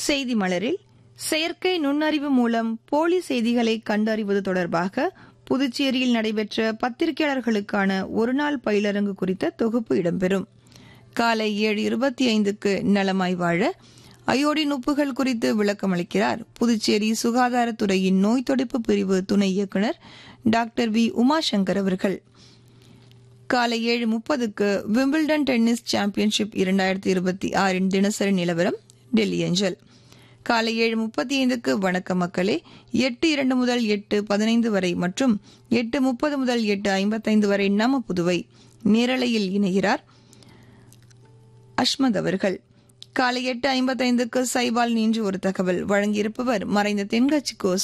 செய்தி மலரில் செயற்கை நுண்ணறிவு மூலம் போலி செய்திகளை கண்டறிவது தொடர்பாக புதுச்சேரியில் நடைபெற்ற பத்திரிகையாளர்களுக்கான ஒருநாள் பயிலரங்கு குறித்த தொகுப்பு இடம்பெறும் காலை ஏழு இருபத்தி ஐந்துக்கு நலமாய் வாழ அயோடின் உப்புகள் குறித்து விளக்கமளிக்கிறார் புதுச்சேரி சுகாதாரத்துறையின் நோய் தடுப்பு பிரிவு துணை இயக்குநர் டாக்டர் வி உமாசங்கர் அவர்கள் காலை ஏழு முப்பதுக்கு விம்பிள்டன் டென்னிஸ் சாம்பியன்ஷிப் இரண்டாயிரத்தி இருபத்தி ஆறின் தினசரி நிலவரம் டெல்லி அஞ்சல் காலை ஏழு முப்பத்தி ஐந்துக்கு வணக்க மக்களே எட்டு இரண்டு முதல் எட்டு பதினைந்து வரை மற்றும் எட்டு முப்பது முதல் எட்டு ஐம்பத்தைந்து வரை நம புதுவை நேரலையில் இணைகிறார் அஷ்மத் அவர்கள் காலை எட்டு ஐம்பத்தைந்துக்கு சைபால் நின்று ஒரு தகவல் வழங்கியிருப்பவர் மறைந்த தென்கட்சி கோ